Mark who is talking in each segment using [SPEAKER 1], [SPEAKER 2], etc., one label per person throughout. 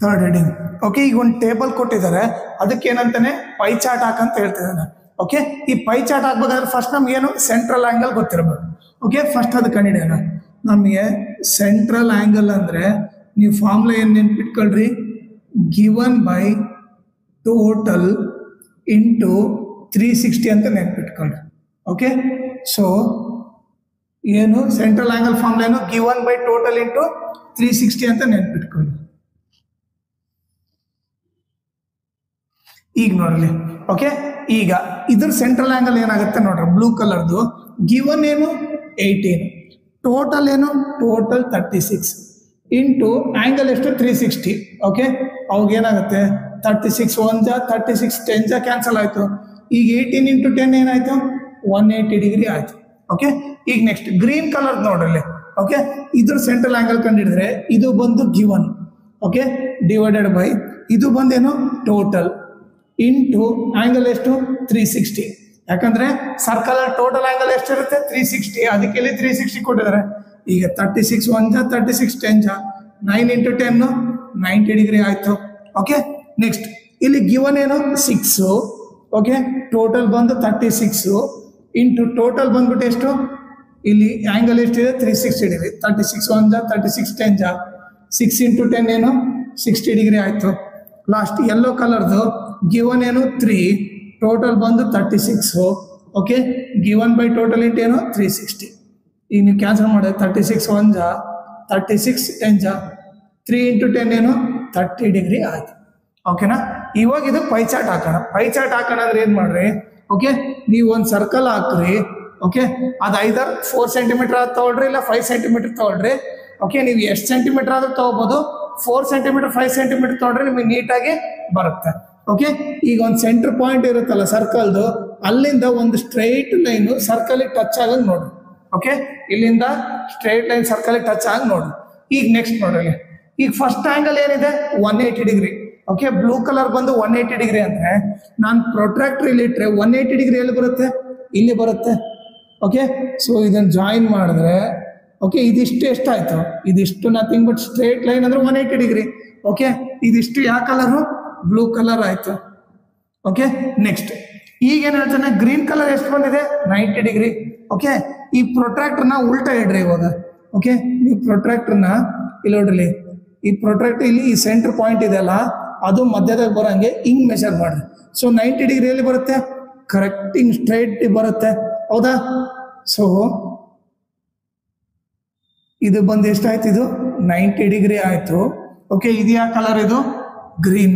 [SPEAKER 1] third heading okay ಈಗ ಒಂದು table ಕೊಟ್ಟಿದ್ದಾರೆ ಅದಕ್ಕೆ ಏನಂತಾನೆ ಪೈ ಚಾರ್ಟ್ ಹಾಕಂತ ಹೇಳ್ತಿದ್ದಾನೆ ಓಕೆ ಈ ಪೈ ಚಾರ್ಟ್ ಹಾಕ್ಬೇಕಾದ್ರೆ ಫಸ್ಟ್ ನಮ್ಗೆ ಏನು ಸೆಂಟ್ರಲ್ ಆಂಗಲ್ ಗೊತ್ತಿರಬೇಕು ಓಕೆ ಫಸ್ಟ್ ಅದು ಕಂಡಿಡಿಯೋಣ ನಮಗೆ ಸೆಂಟ್ರಲ್ ಆಂಗಲ್ ಅಂದ್ರೆ ನೀವು ಫಾರ್ಮ್ಲ ಏನು ನೆನ್ಪಿಟ್ಕೊಳ್ರಿ given by total into three sixty ಅಂತ ನೆನ್ಪಿಟ್ಕೊಳ್ರಿ ಓಕೆ ಸೊ ಏನು ಸೆಂಟ್ರಲ್ ಆಂಗಲ್ ಫಾರ್ಮ್ಲ ಏನು given by total into three sixty ಅಂತ ನೆನ್ಪಿಟ್ಕೊಳ್ಳಿ ಈಗ ನೋಡಲಿ ಓಕೆ ಈಗ ಇದ್ರ ಸೆಂಟ್ರಲ್ ಆಂಗಲ್ ಏನಾಗುತ್ತೆ ನೋಡ್ರಿ ಬ್ಲೂ ಕಲರ್ದು ಗಿವನ್ ಏನು ಏಯ್ಟೀನ್ ಟೋಟಲ್ ಏನು total thirty six into angle ಎಷ್ಟು ತ್ರೀ ಸಿಕ್ಸ್ಟಿ ಓಕೆ ಅವಾಗ ಏನಾಗುತ್ತೆ ತರ್ಟಿ ಸಿಕ್ಸ್ ಒನ್ ಜಾ ತರ್ಟಿ ಸಿಕ್ಸ್ ಟೆನ್ ಜಾ ಕ್ಯಾನ್ಸಲ್ ಆಯಿತು ಈಗ ಏಯ್ಟೀನ್ ಇಂಟು ಟೆನ್ ಏನಾಯಿತು ಒನ್ ಏಯ್ಟಿ ಡಿಗ್ರಿ ಆಯಿತು ಓಕೆ ಈಗ ನೆಕ್ಸ್ಟ್ ಗ್ರೀನ್ ಕಲರ್ ನೋಡ್ರಲ್ಲಿ ಓಕೆ ಇದ್ರ ಸೆಂಟ್ರಲ್ ಆಂಗಲ್ ಕಂಡಿಡಿದ್ರೆ ಇದು ಬಂದು ಗಿವನ್ ಓಕೆ ಡಿವೈಡೆಡ್ ಬೈ ಇದು ಬಂದೇನು ಟೋಟಲ್ ಇಂಟು ಆಂಗಲ್ ಎಷ್ಟು ತ್ರೀ ಸಿಕ್ಸ್ಟಿ ಯಾಕಂದ್ರೆ ಸರ್ಕಲ್ ಟೋಟಲ್ ಆಂಗಲ್ ಎಷ್ಟಿರುತ್ತೆ ತ್ರೀ ಸಿಕ್ಸ್ಟಿ ಅದಕ್ಕೆ ಇಲ್ಲಿ ತ್ರೀ ಸಿಕ್ಸ್ಟಿ ಕೊಟ್ಟಿದ್ದಾರೆ ಈಗ ತರ್ಟಿ ಸಿಕ್ಸ್ ಒನ್ ಜಾ ತರ್ಟಿ ಸಿಕ್ಸ್ ಟೆನ್ ಜಾ nine into ten ninety degree ಆಯ್ತು ಓಕೆ ನೆಕ್ಸ್ಟ್ ಇಲ್ಲಿ ಗಿವನ್ ಏನು ಸಿಕ್ಸು ಓಕೆ ಟೋಟಲ್ ಬಂದು ತರ್ಟಿ ಸಿಕ್ಸು ಇಂಟು ಟೋಟಲ್ ಬಂದ್ಬಿಟ್ಟು ಎಷ್ಟು ಇಲ್ಲಿ ಆಂಗಲ್ ಎಷ್ಟಿದೆ three sixty degree thirty six one ಜಾ ತರ್ಟಿ ಸಿಕ್ಸ್ ಟೆನ್ ಜಾ ಸಿಕ್ಸ್ ಇಂಟು ಟೆನ್ ಏನು ಸಿಕ್ಸ್ಟಿ ಡಿಗ್ರಿ ಆಯಿತು ಲಾಸ್ಟ್ ಯೆಲ್ಲೋ ಕಲರ್ದು ಗಿವನ್ ಏನು ತ್ರೀ ಟೋಟಲ್ ಬಂದು thirty six okay given by total into ಏನು ತ್ರೀ ಸಿಕ್ಸ್ಟಿ ಈಗ ನೀವು ಕ್ಯಾನ್ಸಲ್ ಮಾಡಿದ್ರೆ ತರ್ಟಿ ಸಿಕ್ಸ್ ಒನ್ ಜಾ ತರ್ಟಿ ಸಿಕ್ಸ್ ಟೆನ್ ಜಾ ತ್ರೀ ಇಂಟು ಟೆನ್ ಏನು ತರ್ಟಿ ಡಿಗ್ರಿ ಆಯ್ತು ಓಕೆನಾ ಇವಾಗ ಇದು ಪೈ ಚಾರ್ಟ್ ಹಾಕೋಣ ಪೈ ಚಾರ್ಟ್ ಹಾಕೋಣ ಅಂದ್ರೆ ಏನು ಮಾಡ್ರಿ ಓಕೆ ನೀವು ಒಂದು ಸರ್ಕಲ್ ಹಾಕ್ರಿ ಓಕೆ ಅದು ಐದರ್ ಫೋರ್ ಸೆಂಟಿಮೀಟರ್ ಆದ್ ತಗೊಳ್ರಿ ಇಲ್ಲ ಫೈವ್ ಸೆಂಟಿಮೀಟರ್ ತಗೊಳ್ರಿ ಓಕೆ ನೀವು ಎಷ್ಟು ಸೆಂಟಿಮೀಟರ್ ಆದ್ರೂ ತಗೋಬೋದು ಫೋರ್ ಸೆಂಟಿಮೀಟರ್ ಫೈವ್ ಸೆಂಟಿಮೀಟರ್ ತಗೊಂಡ್ರೆ ನಿಮಗೆ ನೀಟಾಗಿ ಬರುತ್ತೆ ಓಕೆ ಈಗ ಒಂದು ಸೆಂಟರ್ ಪಾಯಿಂಟ್ ಇರುತ್ತಲ್ಲ ಸರ್ಕಲ್ದು ಅಲ್ಲಿಂದ ಒಂದು ಸ್ಟ್ರೈಟ್ ಲೈನು ಸರ್ಕಲಿಗೆ ಟಚ್ ಆಗಂಗೆ ನೋಡು ಓಕೆ ಇಲ್ಲಿಂದ ಸ್ಟ್ರೈಟ್ ಲೈನ್ ಸರ್ಕಲಿಗೆ ಟಚ್ ಆಗಿ ನೋಡು ಈಗ ನೆಕ್ಸ್ಟ್ ನೋಡ್ರಿ ಈಗ ಫಸ್ಟ್ ಆಂಗಲ್ ಏನಿದೆ one eighty degree okay blue colour ಬಂದು ಒನ್ ಏಯ್ಟಿ ಡಿಗ್ರಿ ಅಂದ್ರೆ ನಾನು ಪ್ರೊಟ್ರಾಕ್ಟರ್ ಇಲ್ಲಿ ಇಟ್ಟರೆ ಒನ್ ಏಯ್ಟಿ ಡಿಗ್ರಿ ಎಲ್ಲಿ ಬರುತ್ತೆ ಇಲ್ಲಿ ಬರುತ್ತೆ ಓಕೆ ಸೊ ಇದನ್ನು ಜಾಯಿನ್ ಮಾಡಿದ್ರೆ ಓಕೆ ಇದಿಷ್ಟು ಎಷ್ಟಾಯ್ತು ಇದಿಷ್ಟು ನಥಿಂಗ್ ಬಟ್ ಸ್ಟ್ರೇಟ್ ಲೈನ್ ಅಂದ್ರೆ ಒನ್ ಏಯ್ಟಿ ಡಿಗ್ರಿ ಓಕೆ ಇದಿಷ್ಟು ಯಾವ ಕಲರು ಬ್ಲೂ ಕಲರ್ ಆಯ್ತು ಓಕೆ ನೆಕ್ಸ್ಟ್ ಈಗ ಏನ್ ಹೇಳ್ತಾನೆ ಗ್ರೀನ್ ಕಲರ್ ಎಷ್ಟು ಬಂದಿದೆ ನೈಂಟಿ ಡಿಗ್ರಿ ಓಕೆ ಈ ಪ್ರೊಟ್ರಾಕ್ಟರ್ನ ಉಲ್ಟಾ ಇಡ್ರಿ ಇವಾಗ ಓಕೆ ನೀವು ಪ್ರೊಟ್ರಾಕ್ಟರ್ನ ಇಲ್ಲಿ ನೋಡ್ರಿ ಈ ಪ್ರೊಟ್ರಾಕ್ಟರ್ ಇಲ್ಲಿ ಈ ಸೆಂಟರ್ ಪಾಯಿಂಟ್ ಇದೆಯಲ್ಲ ಅದು ಮಧ್ಯದಾಗ ಬರೋಂಗೆ ಹಿಂಗ್ ಮೆಷರ್ ಮಾಡ್ರಿ ಸೊ ನೈಂಟಿ ಡಿಗ್ರಿಯಲ್ಲಿ ಬರುತ್ತೆ ಕರೆಕ್ಟ್ ಹಿಂಗ್ ಸ್ಟ್ರೈಟ್ ಬರುತ್ತೆ ಹೌದಾ ಸೊ ಇದು ಬಂದು ಎಷ್ಟಾಯ್ತು ಇದು ನೈಂಟಿ ಡಿಗ್ರಿ ಆಯ್ತು ಓಕೆ ಇದು ಯಾವ ಕಲರ್ ಇದು ಗ್ರೀನು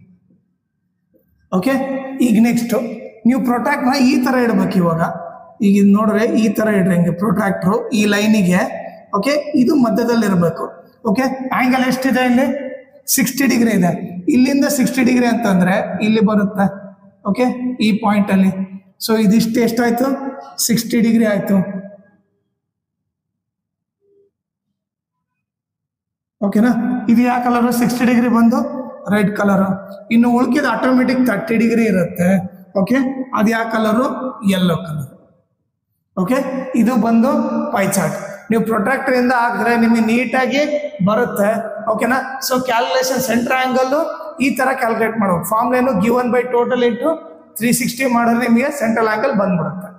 [SPEAKER 1] ಓಕೆ ಈಗ ನೆಕ್ಸ್ಟ್ ನೀವು ಪ್ರೊಟ್ರಾಕ್ಟ್ನ ಈ ಥರ ಇಡ್ಬೇಕು ಇವಾಗ ಈಗ ಇದು ನೋಡ್ರೆ ಈ ಥರ ಇಡ್ರಿ ಹಿಂಗೆ ಪ್ರೊಟ್ರಾಕ್ಟ್ರು ಈ ಲೈನಿಗೆ ಓಕೆ ಇದು ಮಧ್ಯದಲ್ಲಿ ಇರಬೇಕು ಓಕೆ ಆಂಗಲ್ ಎಷ್ಟಿದೆ ಇಲ್ಲಿ ಸಿಕ್ಸ್ಟಿ ಡಿಗ್ರಿ ಇದೆ ಇಲ್ಲಿಂದ ಸಿಕ್ಸ್ಟಿ ಡಿಗ್ರಿ ಅಂತಂದ್ರೆ ಇಲ್ಲಿ ಬರುತ್ತೆ ಓಕೆ ಈ ಪಾಯಿಂಟಲ್ಲಿ ಸೊ ಇದಿಷ್ಟು ಎಷ್ಟಾಯ್ತು ಸಿಕ್ಸ್ಟಿ ಡಿಗ್ರಿ ಆಯ್ತು ಓಕೆನಾ ಇದು ಯಾವ ಕಲರು ಸಿಕ್ಸ್ಟಿ ಡಿಗ್ರಿ ಬಂದು ರೆಡ್ ಕಲರು ಇನ್ನು ಉಳ್ಕಿದ ಆಟೋಮೆಟಿಕ್ ತರ್ಟಿ ಡಿಗ್ರಿ ಇರುತ್ತೆ ಓಕೆ ಅದು ಯಾವ ಕಲರು ಯೆಲ್ಲೋ ಕಲರ್ ಓಕೆ ಇದು ಬಂದು ಪೈ ಚಾರ್ಟ್ ನೀವು ಪ್ರೊಟ್ರಾಕ್ಟರ್ ಇಂದ ಹಾಕಿದ್ರೆ ನಿಮಗೆ ನೀಟಾಗಿ ಬರುತ್ತೆ ಓಕೆನಾ ಸೊ ಕ್ಯಾಲ್ಕುಲೇಷನ್ ಸೆಂಟರ್ ಆಂಗಲ್ ಈ ತರ ಕ್ಯಾಲ್ಕುಲೇಟ್ ಮಾಡಬೇಕು ಫಾರ್ಮ್ ಏನು given by total into three sixty ಮಾಡಿದ್ರೆ ನಿಮಗೆ ಸೆಂಟ್ರಲ್ ಆಂಗಲ್ ಬಂದ್ಬಿಡುತ್ತೆ